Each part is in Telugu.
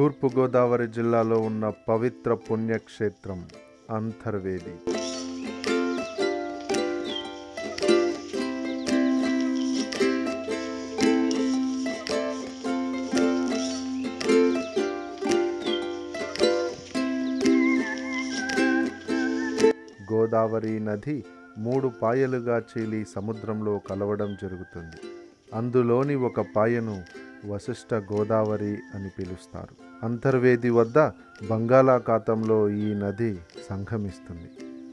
తూర్పుగోదావరి జిల్లాలో ఉన్న పవిత్ర పుణ్యక్షేత్రం అంతర్వేది గోదావరి నది మూడు పాయలుగా చీలి సముద్రంలో కలవడం జరుగుతుంది అందులోని ఒక పాయను వశిష్ఠ గోదావరి అని పిలుస్తారు అంతర్వేది వద్ద బంగాళాఖాతంలో ఈ నది సంగమిస్తుంది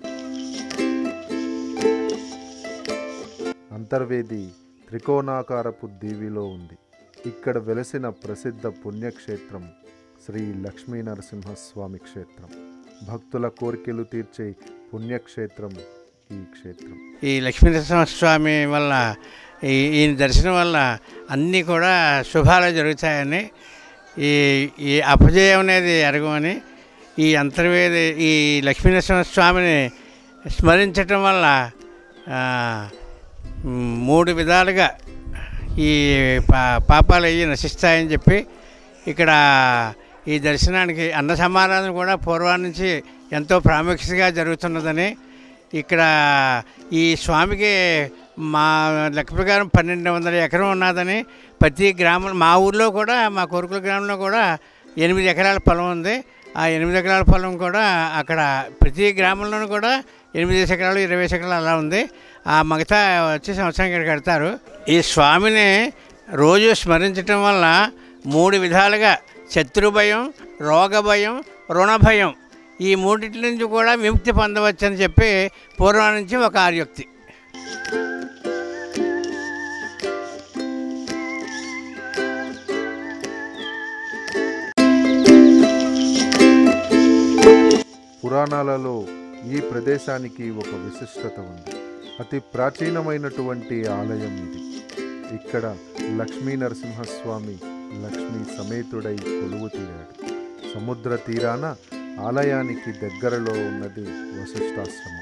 అంతర్వేది త్రికోణాకారపు దీవిలో ఉంది ఇక్కడ వెలసిన ప్రసిద్ధ పుణ్యక్షేత్రం శ్రీ లక్ష్మీ నరసింహస్వామి క్షేత్రం భక్తుల కోరికలు తీర్చే పుణ్యక్షేత్రం ఈ క్షేత్రం ఈ లక్ష్మీనరసింహస్వామి వల్ల ఈ ఈయన దర్శనం వల్ల అన్నీ కూడా శుభాలు జరుగుతాయని ఈ ఈ అపజయం అనేది ఎరగమని ఈ అంతర్వేది ఈ లక్ష్మీనరసింహస్వామిని స్మరించటం వల్ల ఆ, మ్, మూడు విధాలుగా ఈ పా పాపాలు అయ్యి నశిస్తాయని చెప్పి ఇక్కడ ఈ దర్శనానికి అన్న సమారాధన కూడా పూర్వం నుంచి ఎంతో ప్రాముఖ్యతగా జరుగుతున్నదని ఇక్కడ ఈ స్వామికి మా లెక్క ప్రకారం పన్నెండు వందల ఎకరం ఉన్నదని ప్రతి గ్రామం మా ఊర్లో కూడా మా కోరుకుల గ్రామంలో కూడా ఎనిమిది ఎకరాల పొలం ఉంది ఆ ఎనిమిది ఎకరాల పొలం కూడా అక్కడ ప్రతి గ్రామంలోనూ కూడా ఎనిమిది ఎకరాలు ఇరవై ఎకరాలు అలా ఉంది ఆ మిగతా వచ్చే సంవత్సరం ఇక్కడ కడతారు ఈ స్వామిని రోజు స్మరించటం వల్ల మూడు విధాలుగా శత్రు భయం రోగ భయం రుణ భయం ఈ మూడింటి నుంచి కూడా విముక్తి పొందవచ్చని చెప్పి పూర్వం నుంచి ఒక ఆర్యోక్తి పురాణాలలో ఈ ప్రదేశానికి ఒక విశిష్టత ఉంది అతి ప్రాచీనమైనటువంటి ఆలయం ఇది ఇక్కడ లక్ష్మీ నరసింహస్వామి లక్ష్మీ సమేతుడై కొలువు తీరాడు సముద్ర తీరాన ఆలయానికి దగ్గరలో ఉన్నది వశిష్ఠాశ్రమం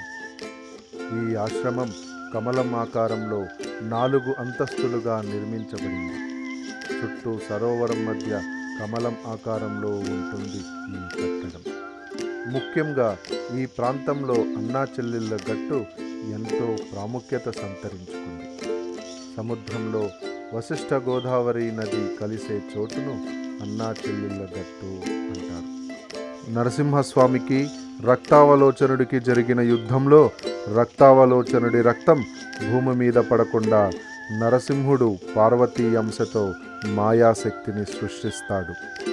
ఈ ఆశ్రమం కమలం ఆకారంలో నాలుగు అంతస్తులుగా నిర్మించబడింది చుట్టూ సరోవరం మధ్య కమలం ఆకారంలో ఉంటుంది ఈ కట్టడం ముఖ్యంగా ఈ ప్రాంతంలో అన్నా చెల్లెళ్ళ గట్టు ఎంతో ప్రాముఖ్యత సంతరించుకుంది సముద్రంలో వశిష్ఠ గోదావరి నది కలిసే చోటును అన్నా చెల్లెళ్ళ గట్టు అంటారు నరసింహస్వామికి రక్తావలోచనుడికి జరిగిన యుద్ధంలో రక్తావలోచనుడి రక్తం భూమి మీద పడకుండా నరసింహుడు పార్వతీ అంశతో మాయాశక్తిని సృష్టిస్తాడు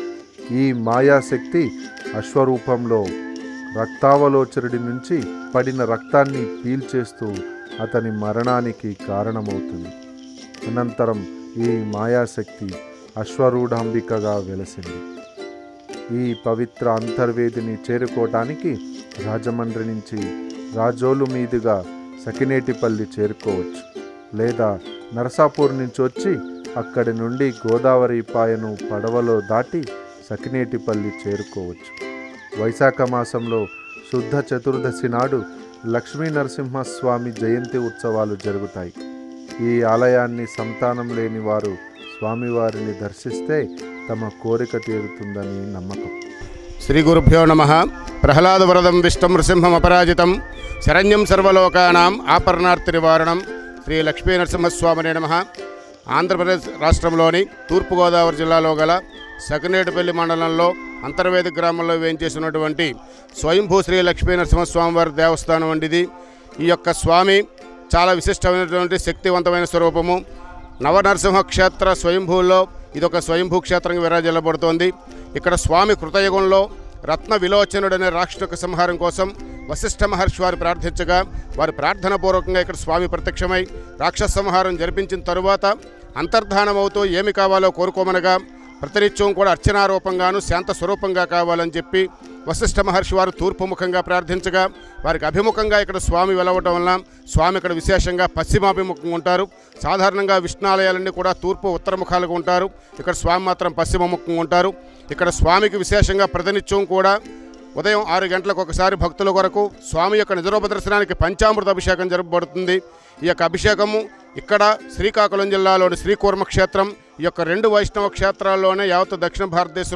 ఈ మాయాశక్తి అశ్వరూపంలో రక్తావలోచరుడి నుంచి పడిన రక్తాన్ని పీల్చేస్తూ అతని మరణానికి కారణమవుతుంది అనంతరం ఈ మాయాశక్తి అశ్వరూఢాంబికగా వెలసింది ఈ పవిత్ర అంతర్వేదిని చేరుకోవటానికి రాజమండ్రి నుంచి రాజోలు మీదుగా సకినేటిపల్లి చేరుకోవచ్చు లేదా నరసాపూర్ నుంచి వచ్చి అక్కడి నుండి గోదావరి పాయను పడవలో దాటి సకినేటిపల్లి చేరుకోవచ్చు వైశాఖ మాసంలో శుద్ధ చతుర్దశి నాడు లక్ష్మీ నరసింహస్వామి జయంతి ఉత్సవాలు జరుగుతాయి ఈ ఆలయాన్ని సంతానం లేని వారు స్వామివారిని దర్శిస్తే తమ కోరిక తీరుతుందని నమ్మకం శ్రీ గురుభ్యో నమ ప్రహ్లాదవరదం విష్ణు నృసింహం అపరాజితం శరణ్యం సర్వలోకానాం ఆపరణార్థి నివారణం శ్రీ లక్ష్మీ నరసింహస్వామినే నమ ఆంధ్రప్రదేశ్ రాష్ట్రంలోని తూర్పుగోదావరి జిల్లాలో గల సకినేటిపల్లి మండలంలో అంతర్వేది గ్రామంలో వేయించేసినటువంటి స్వయంభూ శ్రీ లక్ష్మీ నరసింహస్వామి వారి దేవస్థానం వంటిది ఈ యొక్క స్వామి చాలా విశిష్టమైనటువంటి శక్తివంతమైన స్వరూపము నవనరసింహ క్షేత్ర స్వయంభూలో ఇదొక స్వయంభూ క్షేత్రంగా విరాజిల్లబడుతోంది ఇక్కడ స్వామి కృతయుగంలో రత్న విలోచనుడనే రాక్షసుక సంహారం కోసం వశిష్ఠ మహర్షి వారు ప్రార్థించగా వారి ప్రార్థన పూర్వకంగా ఇక్కడ స్వామి ప్రత్యక్షమై రాక్షస సంహారం జరిపించిన తరువాత అంతర్ధానమవుతూ ఏమి కావాలో కోరుకోమనగా ప్రతినిత్యం కూడా అర్చనారూపంగాను శాంత స్వరూపంగా కావాలని చెప్పి వశిష్ఠ మహర్షి వారు తూర్పు ముఖంగా ప్రార్థించగా వారికి అభిముఖంగా ఇక్కడ స్వామి వెలవటం వల్ల స్వామి ఇక్కడ విశేషంగా పశ్చిమాభిముఖంగా ఉంటారు సాధారణంగా విష్ణాలయాలన్నీ కూడా తూర్పు ఉత్తర ముఖాలుగా ఉంటారు ఇక్కడ స్వామి మాత్రం పశ్చిమ ముఖంగా ఉంటారు ఇక్కడ స్వామికి విశేషంగా ప్రతినిత్యం కూడా ఉదయం ఆరు గంటలకు ఒకసారి భక్తుల కొరకు స్వామి యొక్క నిజరూప దర్శనానికి పంచామృత అభిషేకం జరపబడుతుంది ఈ యొక్క అభిషేకము ఇక్కడ శ్రీకాకుళం జిల్లాలోని శ్రీకూర్మ క్షేత్రం ఈ యొక్క రెండు వైష్ణవ క్షేత్రాల్లోనే యావత్ దక్షిణ భారతదేశంలో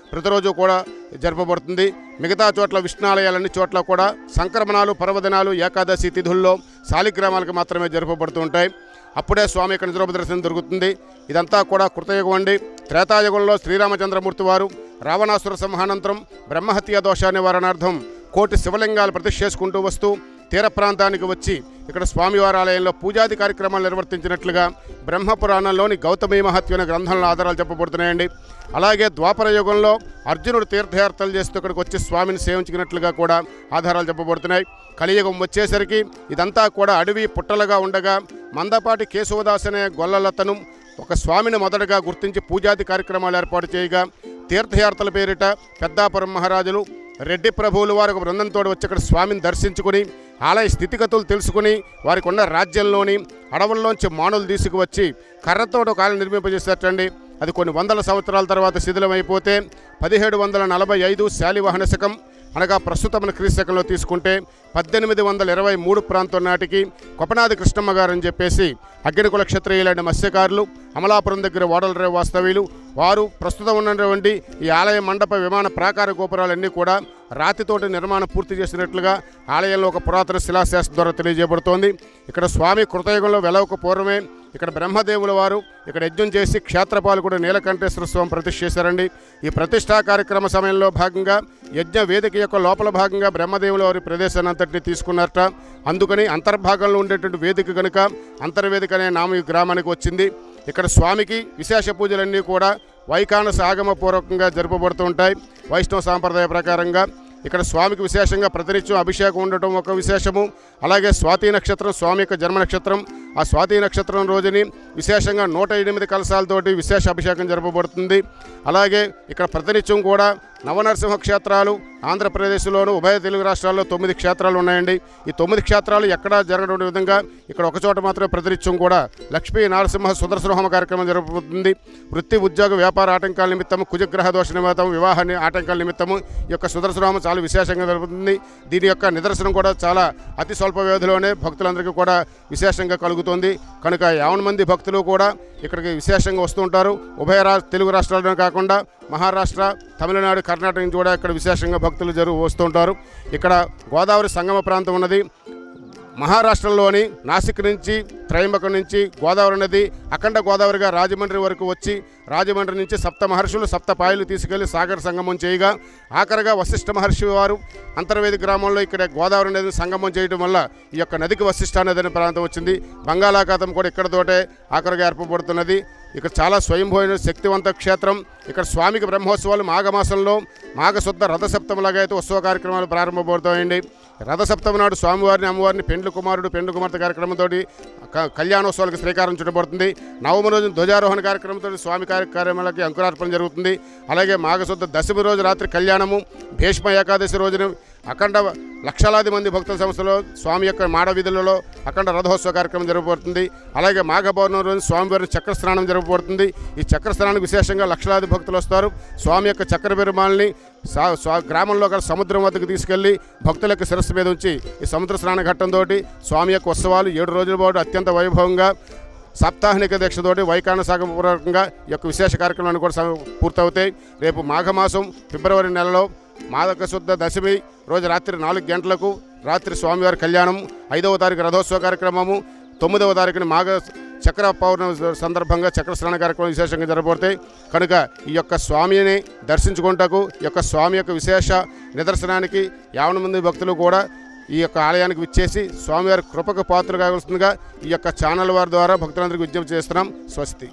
ప్రతిరోజు కూడా జరపబడుతుంది మిగతా చోట్ల విష్ణాలయాలన్ని చోట్ల కూడా సంక్రమణాలు పర్వదినాలు ఏకాదశి తిథుల్లో శాలిగ్రామాలకు మాత్రమే జరపబడుతూ ఉంటాయి అప్పుడే స్వామి ఇక్కడ నిద్రోప దర్శనం దొరుకుతుంది ఇదంతా కూడా కృతయుగం అండి త్రేతాయుగంలో శ్రీరామచంద్రమూర్తి వారు రావణాసుర సంహానంతరం బ్రహ్మహత్య దోష నివారణార్థం కోటి శివలింగాలు ప్రతిష్ఠ చేసుకుంటూ వస్తూ తీర ప్రాంతానికి వచ్చి ఇక్కడ స్వామివారి ఆలయంలో పూజాది కార్యక్రమాలు నిర్వర్తించినట్లుగా బ్రహ్మపురాణంలోని గౌతమి మహత్యమైన గ్రంథంలో ఆధారాలు చెప్పబడుతున్నాయండి అలాగే ద్వాపర యుగంలో అర్జునుడు తీర్థయాత్రలు చేస్తూ ఇక్కడికి వచ్చి స్వామిని సేవించుకున్నట్లుగా కూడా ఆధారాలు చెప్పబడుతున్నాయి కలియుగం వచ్చేసరికి ఇదంతా కూడా అడవి పుట్టలుగా ఉండగా మందపాటి కేశవదాస్ అనే గొల్లలతను ఒక స్వామిని మొదటగా గుర్తించి పూజాది కార్యక్రమాలు ఏర్పాటు చేయగా తీర్థయాత్రల పేరిట పెద్దాపురం మహారాజులు రెడ్డి ప్రభువులు వారు ఒక బృందంతో వచ్చి ఇక్కడ స్వామిని దర్శించుకుని ఆలయ స్థితిగతులు తెలుసుకుని వారికి ఉన్న రాజ్యంలోని అడవుల్లోంచి మానులు తీసుకువచ్చి కర్రతో ఒక ఆలయం నిర్మింపజేసేటండి అది కొన్ని వందల సంవత్సరాల తర్వాత శిథిలమైపోతే పదిహేడు వందల నలభై ఐదు శాలివాహన శకం అనగా ప్రస్తుతం మన క్రీస్తకంలో తీసుకుంటే పద్దెనిమిది వందల ఇరవై మూడు ప్రాంతం నాటికి కొపనాది కృష్ణమ్మ గారు అని చెప్పేసి అగ్నికుల క్షత్రియులైన మత్స్యకారులు అమలాపురం దగ్గర ఓడలరే వాస్తవ్యులు వారు ప్రస్తుతం ఉన్నటువంటి ఈ ఆలయ మండప విమాన ప్రాకార గోపురాలన్నీ కూడా రాతితోటి నిర్మాణం పూర్తి చేసినట్లుగా ఆలయంలో ఒక పురాతన శిలాశాస్త్రం ద్వారా తెలియజేయబడుతోంది ఇక్కడ స్వామి కృతయుగంలో వెలవక పూర్వమే ఇక్కడ బ్రహ్మదేవుల వారు ఇక్కడ యజ్ఞం చేసి క్షేత్రపాలకుడు నీలకంఠేశ్వర స్వామి ప్రతిష్ఠ చేశారండి ఈ ప్రతిష్టా కార్యక్రమ సమయంలో భాగంగా యజ్ఞ వేదిక యొక్క లోపల భాగంగా బ్రహ్మదేవుల వారి ప్రదేశాన్ని అంతటిని తీసుకున్నారట అందుకని అంతర్భాగంలో ఉండేటువంటి వేదిక కనుక అంతర్వేదిక అనే నామ ఈ గ్రామానికి వచ్చింది ఇక్కడ స్వామికి విశేష పూజలన్నీ కూడా వైకానస ఆగమ పూర్వకంగా జరపబడుతూ ఉంటాయి వైష్ణవ సాంప్రదాయ ప్రకారంగా ఇక్కడ స్వామికి విశేషంగా ప్రతినిత్యం అభిషేకం ఉండటం ఒక విశేషము అలాగే స్వాతి నక్షత్రం స్వామి యొక్క జన్మ నక్షత్రం ఆ స్వాతి నక్షత్రం రోజుని విశేషంగా నూట ఎనిమిది కలశాలతోటి విశేష అభిషేకం జరపబడుతుంది అలాగే ఇక్కడ ప్రతినిత్యం కూడా నవనరసింహ క్షేత్రాలు ఆంధ్రప్రదేశ్లోను ఉభయ తెలుగు రాష్ట్రాల్లో తొమ్మిది క్షేత్రాలు ఉన్నాయండి ఈ తొమ్మిది క్షేత్రాలు ఎక్కడా జరగడం విధంగా ఇక్కడ ఒక చోట మాత్రమే ప్రతినిత్యం కూడా లక్ష్మీ నరసింహ సుదర్శన హోమ కార్యక్రమం జరపబడుతుంది వృత్తి ఉద్యోగ వ్యాపార ఆటంకాల నిమిత్తం కుజగ్రహ దోష నిమిత్తం వివాహ ని- ఆటంకాల నిమిత్తము ఈ యొక్క సుదర్శన హోమం చాలా విశేషంగా జరుగుతుంది దీని యొక్క నిదర్శనం కూడా చాలా అతి స్వల్ప వ్యవధిలోనే భక్తులందరికీ కూడా విశేషంగా కలుగుతుంది కనుక యావన మంది భక్తులు కూడా ఇక్కడికి విశేషంగా వస్తుంటారు ఉభయ రా తెలుగు రాష్ట్రాల్లోనే కాకుండా మహారాష్ట్ర తమిళనాడు కర్ణాటక నుంచి కూడా ఇక్కడ విశేషంగా భక్తులు జరుగు వస్తుంటారు ఇక్కడ గోదావరి సంగమ ప్రాంతం ఉన్నది మహారాష్ట్రలోని నాసిక్ నుంచి త్రయంబకం నుంచి గోదావరి నది అఖండ గోదావరిగా రాజమండ్రి వరకు వచ్చి రాజమండ్రి నుంచి సప్త మహర్షులు సప్త పాయలు తీసుకెళ్లి సాగర సంగమం చేయగా ఆఖరిగా వశిష్ఠ మహర్షి వారు అంతర్వేది గ్రామంలో ఇక్కడ గోదావరి నదిని సంగమం చేయడం వల్ల ఈ యొక్క నదికి వశిష్ఠ నది అనే ప్రాంతం వచ్చింది బంగాళాఖాతం కూడా ఇక్కడతోటే ఆఖరిగా ఏర్పబడుతున్నది ఇక్కడ చాలా స్వయంభూమైన శక్తివంత క్షేత్రం ఇక్కడ స్వామికి బ్రహ్మోత్సవాలు మాఘమాసంలో మాఘశుద్ధ రథసప్తమిలాగా అయితే ఉత్సవ కార్యక్రమాలు ప్రారంభమవుతాయండి రథసప్తమి నాడు స్వామివారిని అమ్మవారిని పెండ్లు కుమారుడు పెండ్లు కుమార్తె కార్యక్రమంతో కళ్యాణోత్సవాలకు శ్రీకారం చుట్టబడుతుంది నవమ రోజు ధ్వజారోహణ కార్యక్రమంతో స్వామి కార్యక్రమాలకి అంకురార్పణ జరుగుతుంది అలాగే మాఘశుద్ధ దశమి రోజు రాత్రి కళ్యాణము భీష్మ ఏకాదశి రోజున అఖండ లక్షలాది మంది భక్తుల సంస్థలో స్వామి యొక్క మాడ వీధులలో అఖండ రథోత్సవ కార్యక్రమం జరగబడుతుంది అలాగే మాఘ పౌర్ణమి రోజు స్వామివారి చక్ర స్నానం జరగబడుతుంది ఈ చక్ర స్నానానికి విశేషంగా లక్షలాది భక్తులు వస్తారు స్వామి యొక్క చక్ర పెరుమాల్ని సా స్వా గ్రామంలో గల సముద్రం వద్దకు తీసుకెళ్లి భక్తుల యొక్క శిరస్సు మీద ఉంచి ఈ సముద్ర స్నాన ఘట్టంతో స్వామి యొక్క ఉత్సవాలు ఏడు రోజుల పాటు అత్యంత వైభవంగా సాప్తాహిక దీక్షతోటి వైకాన సాగపూర్వకంగా ఈ యొక్క విశేష కార్యక్రమాన్ని కూడా సమ- పూర్తవుతాయి రేపు మాఘమాసం ఫిబ్రవరి నెలలో మాదక శుద్ధ దశమి రోజు రాత్రి నాలుగు గంటలకు రాత్రి స్వామివారి కళ్యాణం ఐదవ తారీఖు రథోత్సవ కార్యక్రమము తొమ్మిదవ తారీఖున మాఘ చక్ర పౌర్ణమి సందర్భంగా చక్ర స్నాన కార్యక్రమం విశేషంగా జరగబడతాయి కనుక ఈ యొక్క స్వామిని దర్శించుకుంటకు ఈ యొక్క స్వామి యొక్క విశేష నిదర్శనానికి యావన మంది భక్తులు కూడా ఈ యొక్క ఆలయానికి విచ్చేసి స్వామివారి కృపకు పాత్ర కావాల్సిందిగా ఈ యొక్క ఛానల్ వారి ద్వారా భక్తులందరికీ విజ్ఞప్తి చేస్తున్నాం స్వస్తి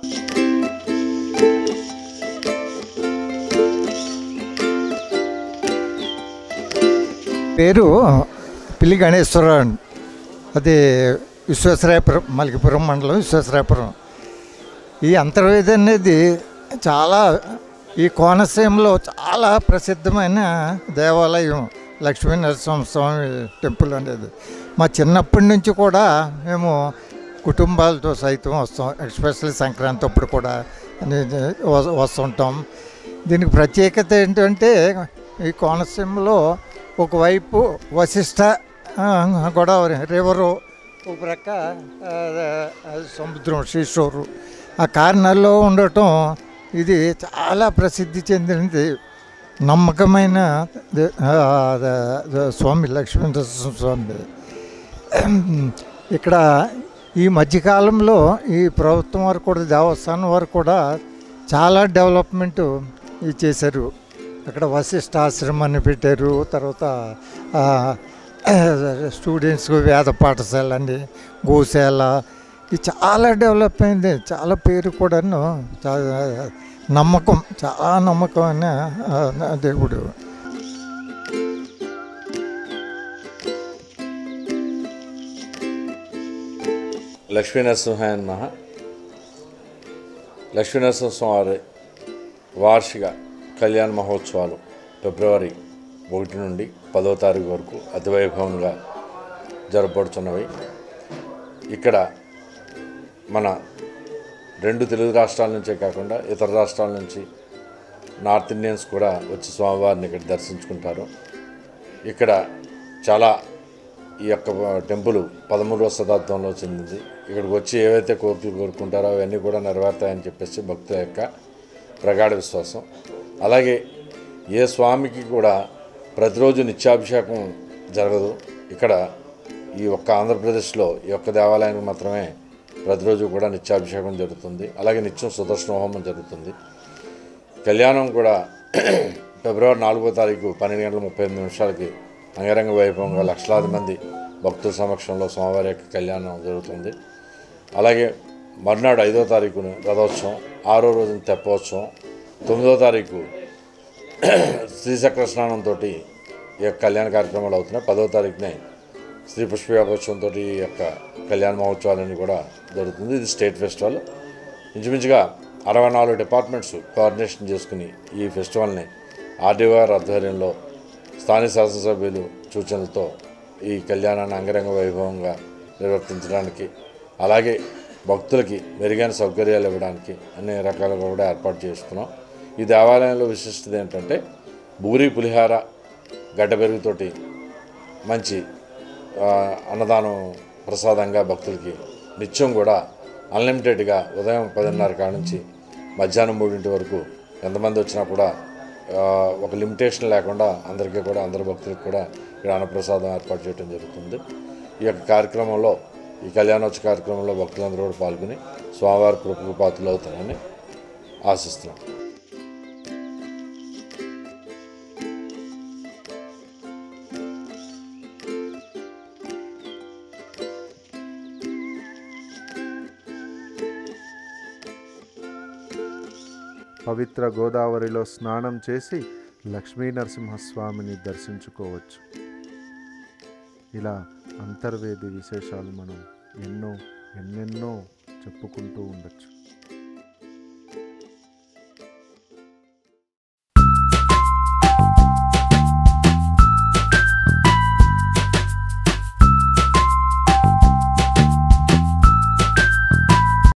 పేరు పిల్లి గణేశ్వరరావు అండి అది విశ్వేశ్వరాయపురం మలికిపురం మండలం విశ్వేశ్వరాయపురం ఈ అంతర్వేది అనేది చాలా ఈ కోనసీమలో చాలా ప్రసిద్ధమైన దేవాలయం లక్ష్మీ నరసింహస్వామి టెంపుల్ అనేది మా చిన్నప్పటి నుంచి కూడా మేము కుటుంబాలతో సైతం వస్తాం ఎస్పెషల్లీ సంక్రాంతి అప్పుడు కూడా నే- వ- వస్తుంటాం దీనికి ప్రత్యేకత ఏంటంటే ఈ కోనసీమలో ఒకవైపు వశిష్ట ఆ, గోదావరి రివరు ఒక ప్రక్క ఆ, ఆ, సముద్రం శ్రీశోరు ఆ కారణాల్లో ఉండటం ఇది చాలా ప్రసిద్ధి చెందినది నమ్మకమైన దే- ఆ, ద- ద- స్వామి లక్ష్మీనరసింహ స్వామి ఇక్కడ ఈ మధ్యకాలంలో ఈ ప్రభుత్వం వారు కూడా దేవస్థానం వారు కూడా చాలా డెవలప్మెంట్ ఇది చేశారు అక్కడ వశిష్ఠ ఆశ్రమాన్ని పెట్టారు తర్వాత ఆ, స్టూడెంట్స్కి వేద పాఠశాల అని గోశాల ఇది చాలా డెవలప్ అయింది చాలా పేరు కూడాను చాలా నమ్మకం చాలా నమ్మకమైన ఆ, దేవుడు లక్ష్మీనరసింహాయ నమః లక్ష్మీనరసింహ స్వామి వార్షిక కళ్యాణ మహోత్సవాలు ఫిబ్రవరి ఒకటి నుండి పదో తారీఖు వరకు అతి వైభవంగా జరపబడుతున్నవి ఇక్కడ మన రెండు తెలుగు రాష్ట్రాల నుంచే కాకుండా ఇతర రాష్ట్రాల నుంచి నార్త్ ఇండియన్స్ కూడా వచ్చి స్వామివారిని ఇక్కడ దర్శించుకుంటారు ఇక్కడ చాలా ఈ యొక్క టెంపుల్ పదమూడవ శతాబ్దంలో చెందింది ఇక్కడికి వచ్చి ఏవైతే కోరికలు కోరుకుంటారో అవన్నీ కూడా నెరవేరుతాయని చెప్పేసి భక్తుల యొక్క ప్రగాఢ విశ్వాసం అలాగే ఏ స్వామికి కూడా ప్రతిరోజు నిత్యాభిషేకం జరగదు ఇక్కడ ఈ ఒక్క ఆంధ్రప్రదేశ్లో ఈ ఒక్క దేవాలయానికి మాత్రమే ప్రతిరోజు కూడా నిత్యాభిషేకం జరుగుతుంది అలాగే నిత్యం సుదర్శన హోమం జరుగుతుంది కళ్యాణం కూడా ఫిబ్రవరి నాలుగో తారీఖు పన్నెండు గంటల ముప్పై ఎనిమిది నిమిషాలకి అంగరంగ వైభవంగా లక్షలాది మంది భక్తుల సమక్షంలో స్వామివారి యొక్క కళ్యాణం జరుగుతుంది అలాగే మర్నాడు ఐదో తారీఖున రథోత్సవం ఆరో రోజున తెప్పోత్సవం తొమ్మిదో తారీఖు శ్రీచక్ర స్నానంతో ఈ యొక్క కళ్యాణ కార్యక్రమాలు అవుతున్నాయి పదో తారీఖునే శ్రీ పుష్పయోగోత్సవంతో ఈ యొక్క కళ్యాణ మహోత్సవాలన్నీ కూడా జరుగుతుంది ఇది స్టేట్ ఫెస్టివల్ ఇంచుమించుగా అరవై నాలుగు డిపార్ట్మెంట్స్ కోఆర్డినేషన్ చేసుకుని ఈ ఫెస్టివల్ని ఆర్డీఓఆర్ ఆధ్వర్యంలో స్థానిక శాసనసభ్యులు సూచనలతో ఈ కళ్యాణాన్ని అంగరంగ వైభవంగా నిర్వర్తించడానికి అలాగే భక్తులకి మెరుగైన సౌకర్యాలు ఇవ్వడానికి అన్ని రకాలుగా కూడా ఏర్పాటు చేసుకున్నాం ఈ దేవాలయంలో విశిష్టత ఏంటంటే బూరి పులిహార గడ్డ పెరుగుతోటి మంచి ఆ, అన్నదానం ప్రసాదంగా భక్తులకి నిత్యం కూడా అన్లిమిటెడ్గా ఉదయం పదిన్నర కాడ నుంచి మధ్యాహ్నం మూడింటి వరకు ఎంతమంది వచ్చినా కూడా ఆ, ఒక లిమిటేషన్ లేకుండా అందరికీ కూడా అందరి భక్తులకు కూడా ఇక్కడ అన్నప్రసాదం ఏర్పాటు చేయడం జరుగుతుంది ఈ యొక్క కార్యక్రమంలో ఈ కళ్యాణోత్సవ కార్యక్రమంలో భక్తులందరూ కూడా పాల్గొని స్వామివారి కృపకు పాత్రలు అవుతారని ఆశిస్తున్నాం పవిత్ర గోదావరిలో స్నానం చేసి లక్ష్మీ నరసింహస్వామిని దర్శించుకోవచ్చు ఇలా అంతర్వేది విశేషాలు మనం ఎన్నో ఎన్నెన్నో చెప్పుకుంటూ ఉండొచ్చు